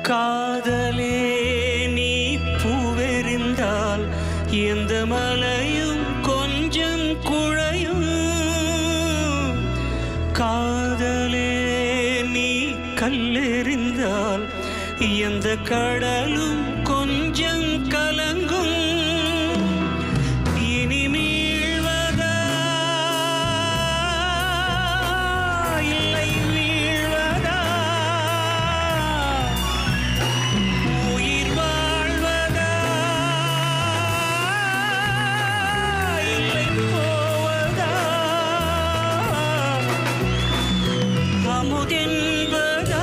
காதலே நீ பூவெறிந்தால் எந்த மலையும் கொஞ்சம் குழையும் காதலே நீ கல்லெறிந்தால் எந்த கடலும் கொஞ்சம் கலங்கும் இனி மீழ்வதா இல்லை வீழ்வதா உயிர் வாழ்வதா இல்லை போவதா அமுதென்பதா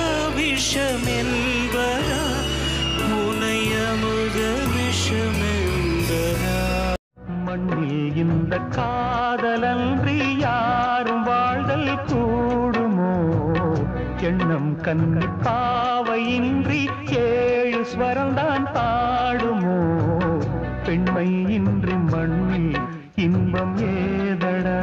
விஷமென்பதா உனை அமுத விஷமென்பதா மண்ணில் இந்த காதலன்றி யாரும் வாழ்தல் கூடுமோ எண்ணம் கண்ணி பாவையின்றி ஏழு ஸ்வரம்தான் பாடுமோ பெண்மை இன்றி மண்ணில் இன்பம் ஏதடா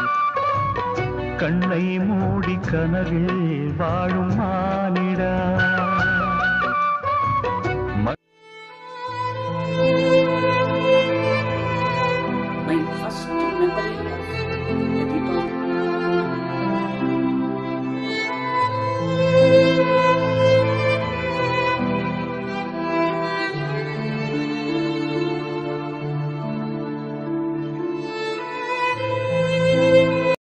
கண்ணை மூடி கனவில் வாழும் மானிடா